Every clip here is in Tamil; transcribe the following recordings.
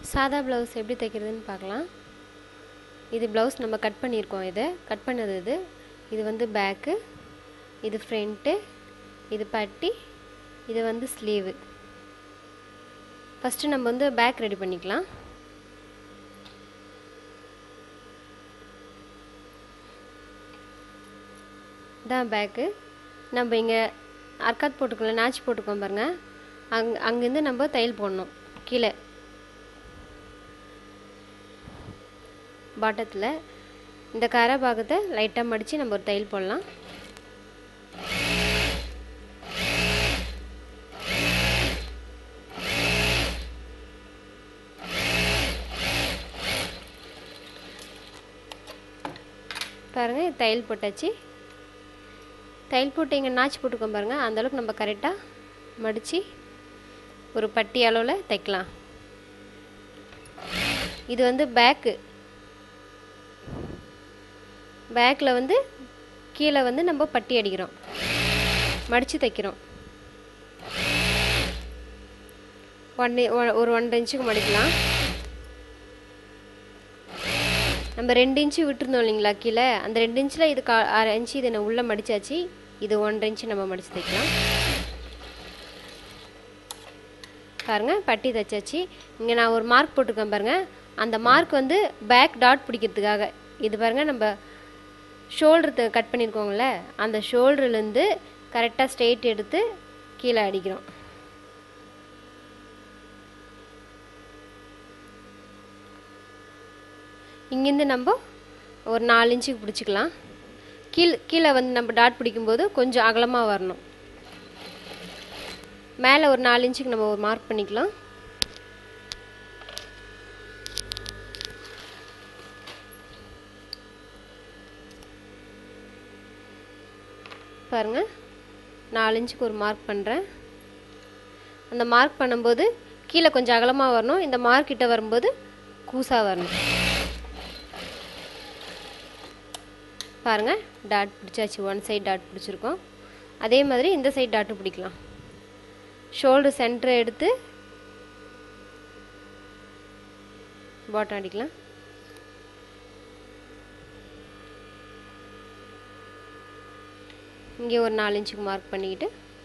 சாதா ப்ளவுஸ் எப்படி தைக்கிறதுன்னு பார்க்கலாம் இது ப்ளவுஸ் நம்ம கட் பண்ணியிருக்கோம் இதை கட் பண்ணது இது இது வந்து பேக்கு இது ஃப்ரண்ட்டு இது பட்டி இது வந்து ஸ்லீவு ஃபஸ்ட்டு நம்ம வந்து பேக் ரெடி பண்ணிக்கலாம் இதான் பேக்கு நம்ம இங்கே அர்க்காத் போட்டுக்கல நாச் போட்டுக்கோம் பாருங்கள் அங் அங்கேருந்து நம்ம தையல் போடணும் கீழே பாட்டத்தில் இந்த கரை பாகத்தை லைட்டாக மடித்து நம்ம ஒரு தையல் போடலாம் பாருங்கள் தையல் போட்டாச்சு தையல் போட்டு இங்கே நாச்சு போட்டுக்கோம் பாருங்கள் அந்தளவுக்கு நம்ம கரெக்டாக மடித்து ஒரு பட்டி அளவில் தைக்கலாம் இது வந்து பேக்கு பேக்கில் வந்து கீழே வந்து நம்ம பட்டி அடிக்கிறோம் மடித்து தைக்கிறோம் ஒன் ஒரு ஒன்றரை இன்ச்சுக்கு மடிக்கலாம் நம்ம ரெண்டு இன்ச்சு விட்டுருந்தோம் இல்லைங்களா கீழே அந்த ரெண்டு இன்ச்சில் இது கா அரை இன்ச்சு இதை நான் உள்ளே மடித்தாச்சு இது ஒன்றரை இன்ச்சு நம்ம மடித்து தைக்கலாம் பாருங்கள் பட்டி தைச்சாச்சு இங்கே நான் ஒரு மார்க் போட்டிருக்கேன் பாருங்கள் அந்த மார்க் வந்து பேக் டாட் பிடிக்கிறதுக்காக இது பாருங்கள் நம்ம ஷோல்டர் கட் பண்ணியிருக்கோங்கள அந்த ஷோல்டர்லேருந்து கரெக்டாக ஸ்ட்ரெயிட் எடுத்து கீழே அடிக்கிறோம் இங்கேருந்து நம்ம ஒரு நாலு இன்ச்சுக்கு பிடிச்சிக்கலாம் கீழ் கீழே வந்து நம்ம டாட் பிடிக்கும்போது கொஞ்சம் அகலமாக வரணும் மேலே ஒரு நாலு இன்ச்சுக்கு நம்ம ஒரு மார்க் பண்ணிக்கலாம் பாருங்கள் நாலு இன்ச்சுக்கு ஒரு மார்க் பண்ணுறேன் அந்த மார்க் பண்ணும்போது கீழே கொஞ்சம் அகலமாக வரணும் இந்த மார்க் கிட்ட வரும்போது கூசாக வரணும் பாருங்கள் டாட் பிடிச்சாச்சு ஒன் சைட் டாட் பிடிச்சிருக்கோம் அதே மாதிரி இந்த சைட் டாட்டும் பிடிக்கலாம் ஷோல்டர் சென்டரை எடுத்து பாட்டம் அடிக்கலாம் இங்கே ஒரு நாலு இன்ச்சுக்கு மார்க் பண்ணிக்கிட்டு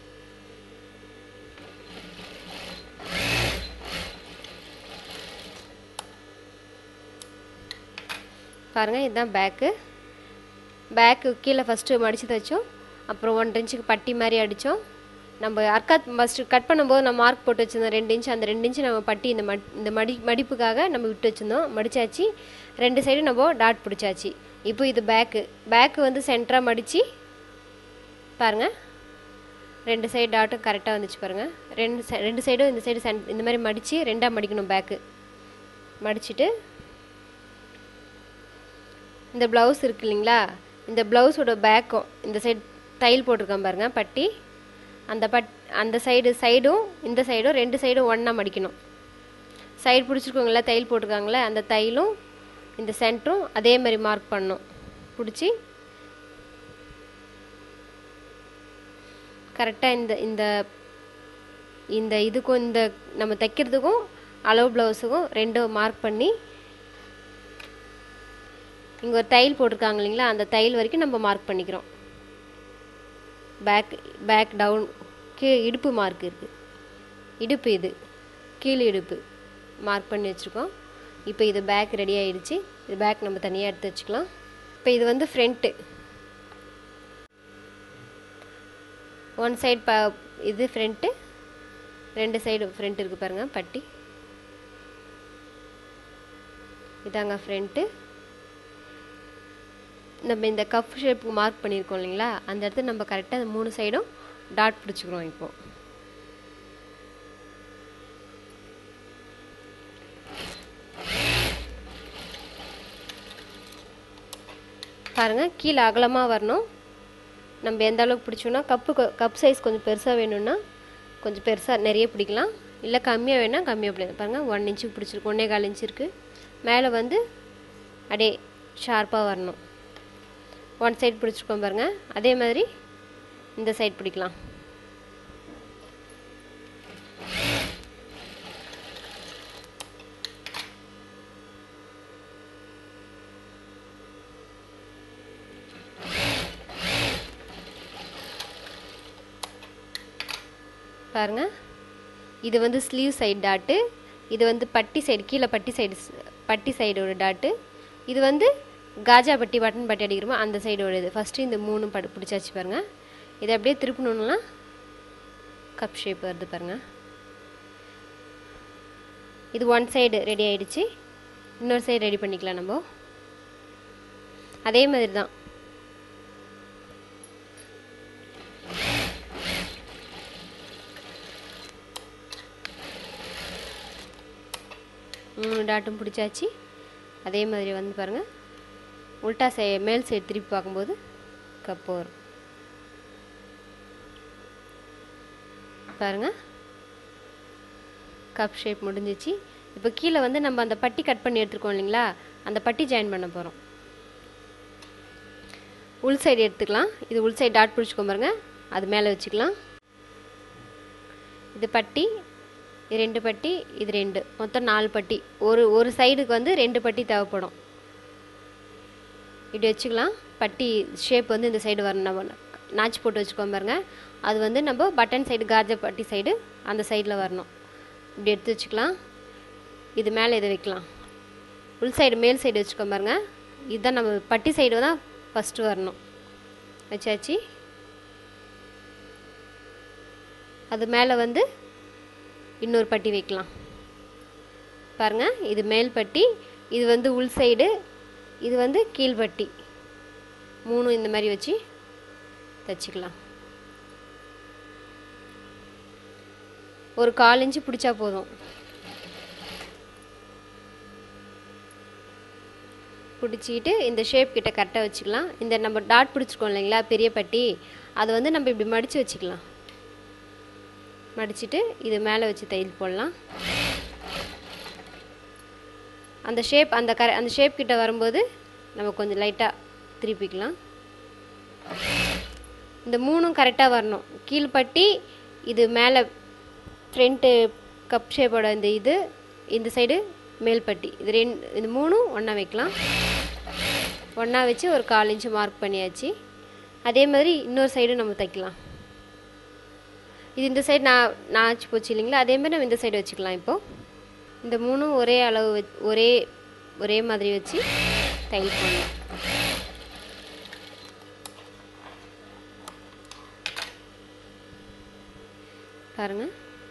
பாருங்கள் இதுதான் பேக்கு பேக்கு கீழே ஃபஸ்ட்டு மடித்து தைச்சோம் அப்புறம் ஒன்றரை இன்ச்சுக்கு பட்டி மாதிரி அடித்தோம் நம்ம அர்க்காத் ஃபஸ்ட்டு கட் பண்ணும்போது நம்ம மார்க் போட்டு வச்சுருந்தோம் ரெண்டு இன்ச்சு அந்த ரெண்டு இன்ச்சு நம்ம பட்டி இந்த மட் இந்த மடி மடிப்புக்காக நம்ம விட்டு வச்சுருந்தோம் மடித்தாச்சு ரெண்டு சைடும் நம்ம டாட் பிடிச்சாச்சு இப்போ இது பேக்கு பேக்கு வந்து சென்டராக மடித்து பாருங்கள் ரெண்டு சைடு டாட்டும் கரெக்டாக வந்துச்சு பாருங்கள் ரெண்டு சை ரெண்டு சைடும் இந்த சைடு சென் இந்த மாதிரி மடித்து ரெண்டாக மடிக்கணும் பேக்கு மடிச்சுட்டு இந்த ப்ளவுஸ் இருக்கு இல்லைங்களா இந்த ப்ளவுஸோட பேக்கும் இந்த சைடு தையல் போட்டிருக்கேன் பாருங்கள் பட்டி அந்த பட் அந்த சைடு சைடும் இந்த சைடும் ரெண்டு சைடும் ஒன்றா மடிக்கணும் சைடு பிடிச்சிருக்கோங்களா தையல் போட்டிருக்காங்களே அந்த தையலும் இந்த சென்டரும் அதே மாதிரி மார்க் பண்ணணும் பிடிச்சி கரெக்டாக இந்த இந்த இந்த இதுக்கும் இந்த நம்ம தைக்கிறதுக்கும் அளவு ப்ளவுஸுக்கும் ரெண்டும் மார்க் பண்ணி இங்கே ஒரு தையல் போட்டிருக்காங்க இல்லைங்களா அந்த தையல் வரைக்கும் நம்ம மார்க் பண்ணிக்கிறோம் பேக் பேக் டவுன் கீ இடுப்பு மார்க் இருக்குது இடுப்பு இது கீழ் இடுப்பு மார்க் பண்ணி வச்சுருக்கோம் இப்போ இது பேக் ரெடி ஆகிடுச்சு இது பேக் நம்ம தனியாக எடுத்து வச்சுக்கலாம் இப்போ இது வந்து ஃப்ரண்ட்டு ஒன் சைடு ப இது ஃப்ரண்ட்டு ரெண்டு சைடு ஃப்ரண்ட் இருக்குது பாருங்கள் பட்டி இதாங்க ஃப்ரண்ட்டு நம்ம இந்த கப் ஷேப்புக்கு மார்க் பண்ணியிருக்கோம் இல்லைங்களா அந்த இடத்துல நம்ம கரெக்டாக மூணு சைடும் டாட் பிடிச்சிக்கிறோம் இப்போது பாருங்கள் கீழே அகலமாக வரணும் நம்ம எந்த அளவுக்கு பிடிச்சோன்னா கப்பு கப் சைஸ் கொஞ்சம் பெருசாக வேணும்னா கொஞ்சம் பெருசாக நிறைய பிடிக்கலாம் இல்லை கம்மியாக வேணால் கம்மியாக பிடிக்கலாம் பாருங்கள் ஒன் இன்ச்சுக்கு பிடிச்சிருக்கு ஒன்றே கால் இன்ச்சு இருக்குது மேலே வந்து அப்படியே ஷார்ப்பாக வரணும் ஒன் சைடு பிடிச்சிருக்கோம் பாருங்கள் அதே மாதிரி இந்த சைடு பிடிக்கலாம் பாருங்கள் இது வந்து ஸ்லீவ் சைடு டாட்டு இது வந்து பட்டி சைடு கீழே பட்டி சைடு பட்டி சைடோட டாட்டு இது வந்து காஜா பட்டி பட்டன் பட்டி அடிக்கிறோமோ அந்த சைடோட இது ஃபஸ்ட்டு இந்த மூணும் படு பிடிச்சாச்சு பாருங்கள் இதை அப்படியே திருப்பணுன்னா கப் ஷேப் வருது பாருங்கள் இது ஒன் சைடு ரெடி ஆயிடுச்சு இன்னொரு சைடு ரெடி பண்ணிக்கலாம் நம்ம அதே மாதிரி தான் மூணு டாட்டும் பிடிச்சாச்சு அதே மாதிரி வந்து பாருங்கள் உல்ட்டா சை மேல் சைடு திருப்பி பார்க்கும்போது கப்பு வரும் பாருங்கள் கப் ஷேப் முடிஞ்சிச்சு இப்போ கீழே வந்து நம்ம அந்த பட்டி கட் பண்ணி எடுத்துருக்கோம் இல்லைங்களா அந்த பட்டி ஜாயின் பண்ண போகிறோம் உள் சைடு எடுத்துக்கலாம் இது உள் சைடு டாட் பிடிச்சிக்கோ பாருங்க அது மேலே வச்சுக்கலாம் இது பட்டி இது ரெண்டு பட்டி இது ரெண்டு மொத்தம் நாலு பட்டி ஒரு ஒரு சைடுக்கு வந்து ரெண்டு பட்டி தேவைப்படும் இப்படி வச்சுக்கலாம் பட்டி ஷேப் வந்து இந்த சைடு வரணும் நம்ம நாச்சு போட்டு வச்சுக்கோம் பாருங்க அது வந்து நம்ம பட்டன் சைடு காஜ பட்டி சைடு அந்த சைடில் வரணும் இப்படி எடுத்து வச்சுக்கலாம் இது மேலே இதை வைக்கலாம் உள் சைடு மேல் சைடு வச்சுக்கோ பாருங்க இதுதான் நம்ம பட்டி சைடு தான் ஃபஸ்ட்டு வரணும் வச்சாச்சு அது மேலே வந்து இன்னொரு பட்டி வைக்கலாம் பாருங்க இது மேல் பட்டி இது வந்து உள் சைடு இது வந்து கீழ்பட்டி மூணும் இந்த மாதிரி வச்சு தைச்சிக்கலாம் ஒரு கால் இன்ச்சு பிடிச்சா போதும் பிடிச்சிட்டு இந்த ஷேப் கிட்ட கரெக்டாக வச்சுக்கலாம் இந்த நம்ம டாட் பிடிச்சிருக்கோம் இல்லைங்களா பெரிய பட்டி அதை வந்து நம்ம இப்படி மடித்து வச்சுக்கலாம் மடிச்சிட்டு இது மேலே வச்சு தையல் போடலாம் அந்த ஷேப் அந்த கர அந்த ஷேப் கிட்ட வரும்போது நம்ம கொஞ்சம் லைட்டாக திருப்பிக்கலாம் இந்த மூணும் கரெக்டாக வரணும் கீழ்பட்டி இது மேலே ஃப்ரண்ட்டு கப் ஷேப்போட இந்த இது இந்த சைடு மேல்பட்டி இது ரெண்டு இது மூணும் ஒன்றா வைக்கலாம் ஒன்றா வச்சு ஒரு கால் இன்ச்சு மார்க் பண்ணியாச்சு அதே மாதிரி இன்னொரு சைடும் நம்ம தைக்கலாம் இது இந்த சைடு நான் நான் ஆச்சு போச்சு இல்லைங்களா அதே மாதிரி நம்ம இந்த சைடு வச்சுக்கலாம் இப்போது இந்த மூணும் ஒரே அளவு வச் ஒரே ஒரே மாதிரி வச்சு தையல் பண்ணலாம் பாருங்கள்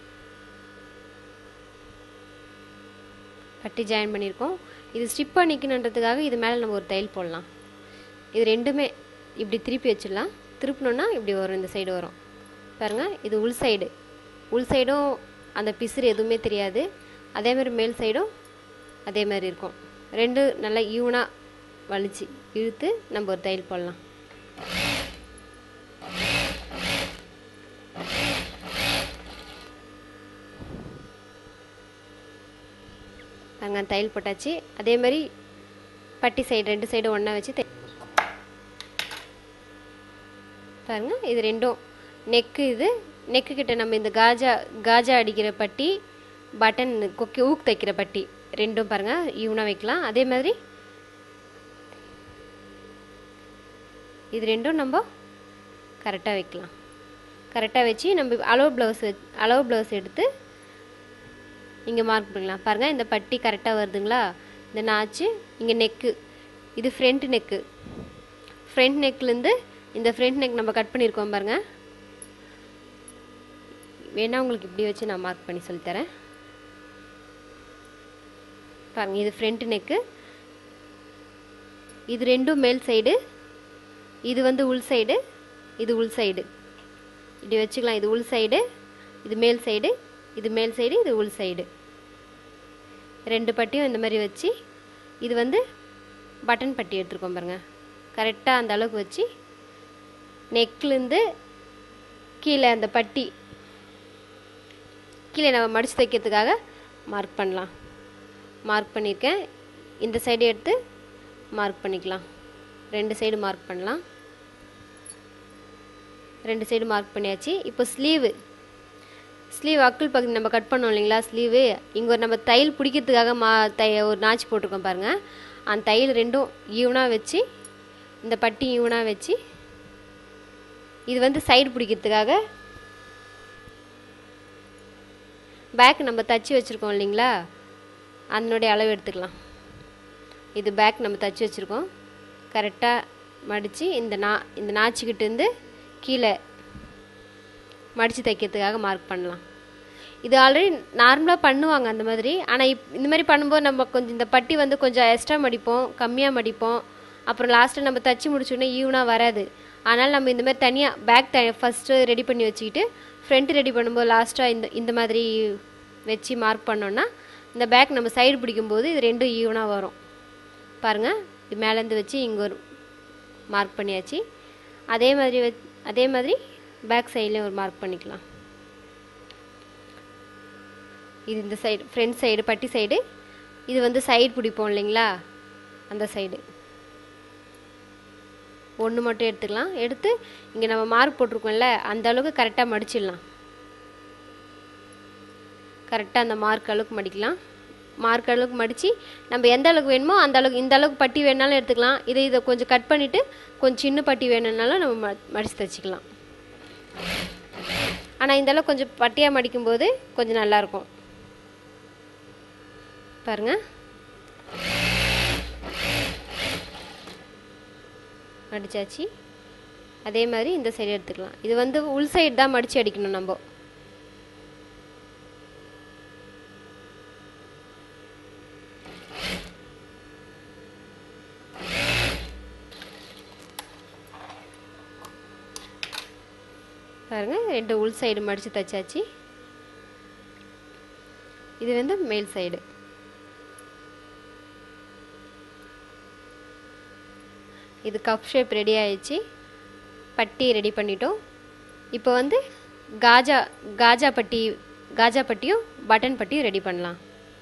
பட்டி ஜாயின் பண்ணியிருக்கோம் இது ஸ்டிப் பண்ணிக்கணுன்றதுக்காக இது மேலே நம்ம ஒரு தையல் போடலாம் இது ரெண்டுமே இப்படி திருப்பி வச்சிடலாம் திருப்பினோன்னா இப்படி வரும் இந்த சைடு வரும் பாருங்கள் இது உள் சைடு உள் சைடும் அந்த பிசுறு எதுவுமே தெரியாது அதே மாதிரி மேல் சைடும் அதே மாதிரி இருக்கும் ரெண்டு நல்லா ஈவனாக வலிச்சு இழுத்து நம்ம ஒரு தையல் போடலாம் அங்கே தையல் போட்டாச்சு அதே மாதிரி பட்டி சைடு ரெண்டு சைடும் ஒன்றா வச்சு தை பாருங்க இது ரெண்டும் நெக்கு இது நெக்கு கிட்ட நம்ம இந்த காஜா காஜா அடிக்கிற பட்டி பட்டன் கொக்கி ஊக் தைக்கிற பட்டி ரெண்டும் பாருங்க ஈவனாக வைக்கலாம் அதே மாதிரி இது ரெண்டும் நம்ம கரெக்டாக வைக்கலாம் கரெக்டாக வச்சு நம்ம அளவு ப்ளவுஸ் அளவு ப்ளவுஸ் எடுத்து இங்கே மார்க் பண்ணிக்கலாம் பாருங்கள் இந்த பட்டி கரெக்டாக வருதுங்களா இந்த நாச்சு இங்கே நெக்கு இது ஃப்ரண்ட் நெக்கு ஃப்ரண்ட் நெக்லேருந்து இந்த ஃப்ரண்ட் நெக் நம்ம கட் பண்ணியிருக்கோம் பாருங்கள் வேணா உங்களுக்கு இப்படி வச்சு நான் மார்க் பண்ணி சொல்லித்தரேன் பாருங்கள் இது ஃப்ரண்ட் நெக்கு இது ரெண்டும் மேல் சைடு இது வந்து உள் சைடு இது உள் சைடு இப்படி வச்சுக்கலாம் இது உள் சைடு இது மேல் சைடு இது மேல் சைடு இது உள் சைடு ரெண்டு பட்டியும் இந்த மாதிரி வச்சு இது வந்து பட்டன் பட்டி எடுத்துருக்கோம் பாருங்க கரெக்டாக அந்த அளவுக்கு வச்சு நெக்லேருந்து கீழே அந்த பட்டி கீழே நம்ம மடித்து தைக்கிறதுக்காக மார்க் பண்ணலாம் மார்க் பண்ணியிருக்கேன் இந்த சைடு எடுத்து மார்க் பண்ணிக்கலாம் ரெண்டு சைடு மார்க் பண்ணலாம் ரெண்டு சைடு மார்க் பண்ணியாச்சு இப்போ ஸ்லீவு ஸ்லீவ் அக்குள் பகுதி நம்ம கட் பண்ணோம் இல்லைங்களா ஸ்லீவு இங்கே ஒரு நம்ம தையல் பிடிக்கிறதுக்காக மா தை ஒரு நாச்சு போட்டிருக்கோம் பாருங்கள் அந்த தையல் ரெண்டும் ஈவனாக வச்சு இந்த பட்டி ஈவனாக வச்சு இது வந்து சைடு பிடிக்கிறதுக்காக பேக் நம்ம தச்சு வச்சுருக்கோம் இல்லைங்களா அதனுடைய அளவு எடுத்துக்கலாம் இது பேக் நம்ம தச்சு வச்சுருக்கோம் கரெக்டாக மடித்து இந்த நா இந்த நாச்சிக்கிட்டேருந்து கீழே மடித்து தைக்கிறதுக்காக மார்க் பண்ணலாம் இது ஆல்ரெடி நார்மலாக பண்ணுவாங்க அந்த மாதிரி ஆனால் இப் இந்த மாதிரி பண்ணும்போது நம்ம கொஞ்சம் இந்த பட்டி வந்து கொஞ்சம் எக்ஸ்ட்ரா மடிப்போம் கம்மியாக மடிப்போம் அப்புறம் லாஸ்ட்டில் நம்ம தச்சு முடிச்சோடனே ஈவனாக வராது அதனால் நம்ம இந்த மாதிரி தனியாக பேக் த ஃபஸ்ட்டு ரெடி பண்ணி வச்சுக்கிட்டு ஃப்ரண்ட் ரெடி பண்ணும்போது லாஸ்ட்டாக இந்த இந்த மாதிரி வச்சு மார்க் பண்ணோன்னா இந்த பேக் நம்ம சைடு பிடிக்கும்போது இது ரெண்டும் ஈவனாக வரும் பாருங்கள் இது மேலேருந்து வச்சு இங்கே ஒரு மார்க் பண்ணியாச்சு அதே மாதிரி வ அதே மாதிரி பேக் சைட்லேயும் ஒரு மார்க் பண்ணிக்கலாம் இது இந்த சைடு ஃப்ரண்ட் சைடு பட்டி சைடு இது வந்து சைடு பிடிப்போம் இல்லைங்களா அந்த சைடு ஒன்று மட்டும் எடுத்துக்கலாம் எடுத்து இங்கே நம்ம மார்க் போட்டிருக்கோம்ல அந்த அளவுக்கு கரெக்டாக மடிச்சிடலாம் கரெக்டாக அந்த மார்க் அளவுக்கு மடிக்கலாம் மார்க் அளவுக்கு மடித்து நம்ம எந்த அளவுக்கு வேணுமோ அந்த அளவுக்கு இந்த அளவுக்கு பட்டி வேணாலும் எடுத்துக்கலாம் இதை இதை கொஞ்சம் கட் பண்ணிவிட்டு கொஞ்சம் சின்ன பட்டி வேணும்னாலும் நம்ம ம மடித்து தைச்சிக்கலாம் ஆனால் இந்த அளவுக்கு கொஞ்சம் பட்டியாக மடிக்கும்போது கொஞ்சம் நல்லாயிருக்கும் பாருங்கள் மடிச்சாச்சு அதே மாதிரி இந்த சைடு எடுத்துக்கலாம் இது வந்து உள் சைடு தான் மடித்து அடிக்கணும் நம்ம பாருங்க ரெண்டு உள் சைடு மடித்து தைச்சாச்சு இது வந்து மேல் சைடு இது கப் ஷேப் ரெடி ஆயிடுச்சு பட்டி ரெடி பண்ணிட்டோம் இப்போ வந்து காஜா காஜா பட்டி காஜா பட்டியும் பட்டன் பட்டியும் ரெடி பண்ணலாம்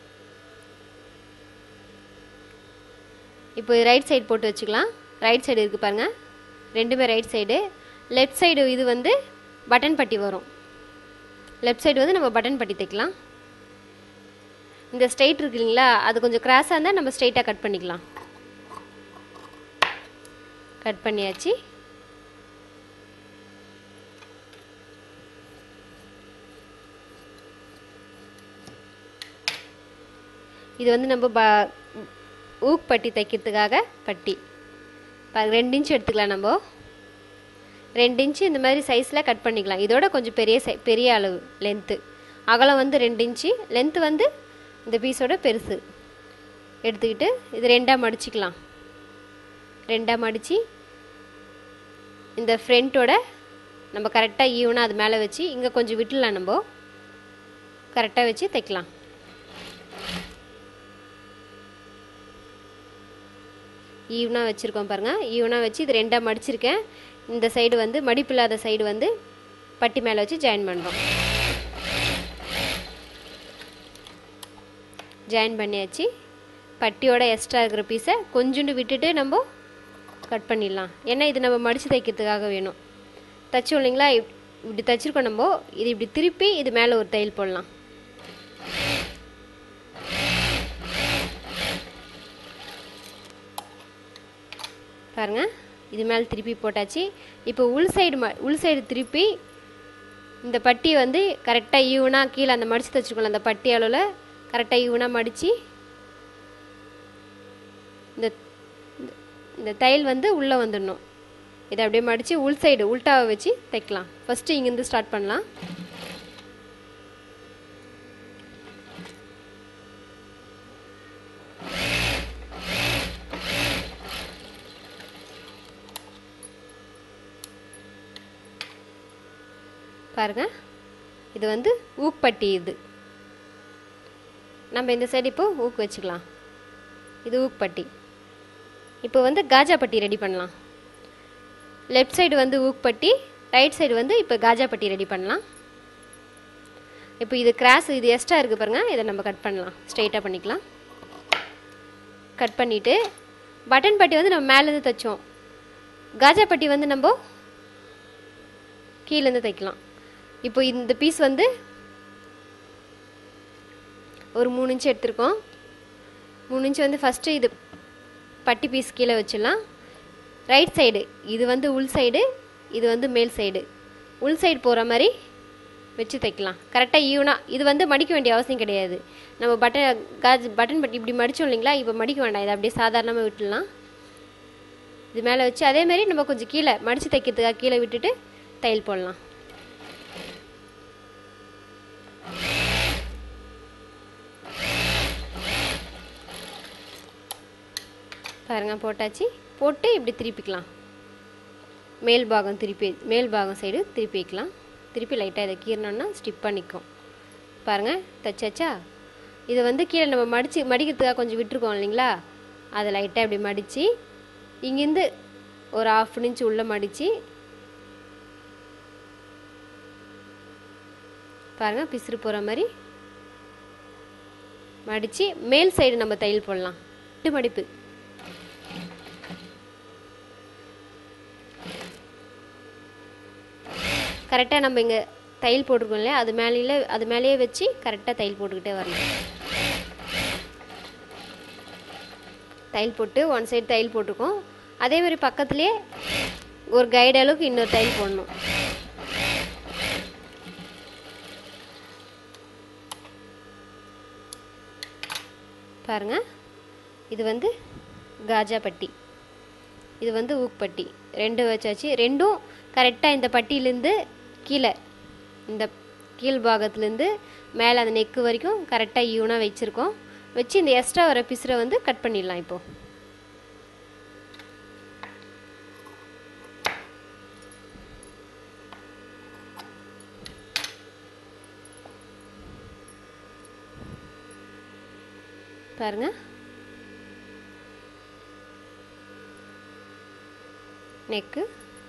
இப்போ ரைட் சைடு போட்டு வச்சுக்கலாம் ரைட் சைடு இருக்குது பாருங்கள் ரெண்டுமே ரைட் சைடு லெஃப்ட் சைடு இது வந்து பட்டன் பட்டி வரும் லெஃப்ட் சைடு வந்து நம்ம பட்டன் பட்டி தைக்கலாம் இந்த ஸ்ட்ரெயிட் இருக்கு இல்லைங்களா அது கொஞ்சம் கிராஸாக இருந்தால் நம்ம ஸ்ட்ரெயிட்டாக கட் பண்ணிக்கலாம் கட் பண்ணியாச்சு இது வந்து நம்ம ப ஊக் பட்டி தைக்கிறதுக்காக பட்டி ப- ரெண்டு இன்ச் எடுத்துக்கலாம் நம்ம ரெண்டு இன்ச்சு இந்த மாதிரி சைஸில் கட் பண்ணிக்கலாம் இதோட கொஞ்சம் பெரிய சை பெரிய அளவு லென்த்து அகலம் வந்து ரெண்டு இன்ச்சு லென்த்து வந்து இந்த பீஸோட பெருசு எடுத்துக்கிட்டு இது ரெண்டாக மடிச்சுக்கலாம் ரெண்டாக மடித்து இந்த ஃப்ரண்ட்டோட நம்ம கரெக்டாக ஈவனாக அது மேலே வச்சு இங்கே கொஞ்சம் விட்டுலாம் நம்ம கரெக்டாக வச்சு தைக்கலாம் ஈவனாக வச்சுருக்கோம் பாருங்கள் ஈவனாக வச்சு இது ரெண்டாக மடிச்சிருக்கேன் இந்த சைடு வந்து மடிப்பில்லாத சைடு வந்து பட்டி மேலே வச்சு ஜாயின் பண்ணுறோம் ஜாயின் பண்ணியாச்சு பட்டியோட எக்ஸ்ட்ரா இருக்கிற பீஸை கொஞ்சோண்டு விட்டுட்டு நம்ம கட் பண்ணிடலாம் ஏன்னா இது நம்ம மடித்து தைக்கிறதுக்காக வேணும் தைச்சோம் இல்லைங்களா இப்- இப்படி தைச்சிருக்கோம் நம்ம இது இப்படி திருப்பி இது மேலே ஒரு தையல் போடலாம் பாருங்க இது மேலே திருப்பி போட்டாச்சு இப்போ உள் சைடு ம உள் சைடு திருப்பி இந்த பட்டி வந்து கரெக்டாக ஈவனாக கீழே அந்த மடித்து தைச்சிருக்கோம்ல அந்த பட்டி அளவில் கரெக்டாக ஈவனாக மடித்து இந்த இந்த- இந்த தையல் வந்து உள்ளே வந்துடணும் இதை அப்படியே மடித்து உள் சைடு உள்டாவை வச்சு தைக்கலாம் ஃபஸ்ட்டு இங்கேருந்து ஸ்டார்ட் பண்ணலாம் பாருங்க இது வந்து ஊக்பட்டி இது நம்ம இந்த சைடு இப்போ ஊக்கு வச்சுக்கலாம் இது ஊக்பட்டி இப்போ வந்து காஜா பட்டி ரெடி பண்ணலாம் லெஃப்ட் சைடு வந்து ஊக்பட்டி ரைட் சைடு வந்து இப்போ காஜா பட்டி ரெடி பண்ணலாம் இப்போ இது கிராஸ் இது எக்ஸ்ட்ரா இருக்குது பாருங்க இதை நம்ம கட் பண்ணலாம் ஸ்ட்ரைட்டாக பண்ணிக்கலாம் கட் பண்ணிவிட்டு பட்டன் பட்டி வந்து நம்ம மேலேருந்து தைச்சோம் காஜா பட்டி வந்து நம்ம கீழேருந்து தைக்கலாம் இப்போ இந்த பீஸ் வந்து ஒரு மூணு இன்ச் எடுத்திருக்கோம் மூணு இன்ச் வந்து ஃபஸ்ட்டு இது பட்டி பீஸ் கீழே வச்சிடலாம் ரைட் சைடு இது வந்து உள் சைடு இது வந்து மேல் சைடு உள் சைடு போகிற மாதிரி வச்சு தைக்கலாம் கரெக்டாக ஈவனாக இது வந்து மடிக்க வேண்டிய அவசியம் கிடையாது நம்ம பட்டன் காஜ் பட்டன் பட்டி இப்படி மடித்தோம் இல்லைங்களா இப்போ மடிக்க வேண்டாம் இதை அப்படியே சாதாரணமாக விட்டுடலாம் இது மேலே வச்சு அதே மாதிரி நம்ம கொஞ்சம் கீழே மடித்து தைக்கிறதுக்காக கீழே விட்டுட்டு தையல் போடலாம் பாருங்க போட்டாச்சு போட்டு இப்படி திருப்பிக்கலாம் மேல் பாகம் திருப்பி மேல் பாகம் சைடு திருப்பி வைக்கலாம் திருப்பி லைட்டாக இதை கீறினோன்னா ஸ்டிப்பாக நிற்கும் பாருங்கள் தைச்சாச்சா இதை வந்து கீழே நம்ம மடித்து மடிக்கிறதுக்காக கொஞ்சம் விட்டுருக்கோம் இல்லைங்களா அதை லைட்டாக இப்படி மடித்து இங்கேருந்து ஒரு ஆஃப் இன்ச் உள்ளே மடித்து பாருங்கள் பிசுறு போகிற மாதிரி மடித்து மேல் சைடு நம்ம தையல் போடலாம் ரெண்டு மடிப்பு கரெக்டாக நம்ம இங்கே தையல் போட்டிருக்கோம் இல்லையா அது மேலேயே அது மேலேயே வச்சு கரெக்டாக தையல் போட்டுக்கிட்டே வரலாம் தையல் போட்டு ஒன் சைடு தையல் போட்டிருக்கோம் அதே மாதிரி பக்கத்துலேயே ஒரு கைடு அளவுக்கு இன்னொரு தையல் போடணும் பாருங்க இது வந்து காஜா பட்டி இது வந்து ஊக்பட்டி ரெண்டு வச்சாச்சு ரெண்டும் கரெக்டாக இந்த பட்டியிலேருந்து கீழே இந்த கீழ் பாகத்துலேருந்து மேலே அந்த நெக்கு வரைக்கும் கரெக்டாக ஈவனாக வச்சுருக்கோம் வச்சு இந்த எக்ஸ்ட்ரா வர பிசுரை வந்து கட் பண்ணிடலாம் இப்போது பாருங்க நெக்கு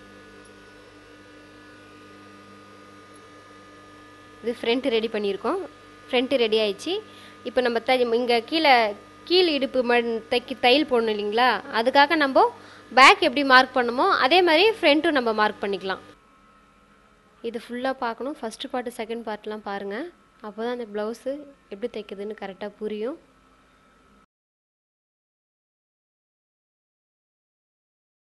இது ஃப்ரண்ட் ரெடி பண்ணியிருக்கோம் ஃப்ரண்ட்டு ரெடி ஆயிடுச்சு இப்போ நம்ம தை இங்கே கீழே கீழ் இடுப்பு மண் தைக்கி தையல் போடணும் இல்லைங்களா அதுக்காக நம்ம பேக் எப்படி மார்க் பண்ணுமோ அதே மாதிரி ஃப்ரண்ட்டும் நம்ம மார்க் பண்ணிக்கலாம் இது ஃபுல்லாக பார்க்கணும் ஃபஸ்ட்டு பார்ட்டு செகண்ட் பார்ட்லாம் பாருங்கள் அப்போ தான் அந்த ப்ளவுஸு எப்படி தைக்கிறதுன்னு கரெக்டாக புரியும்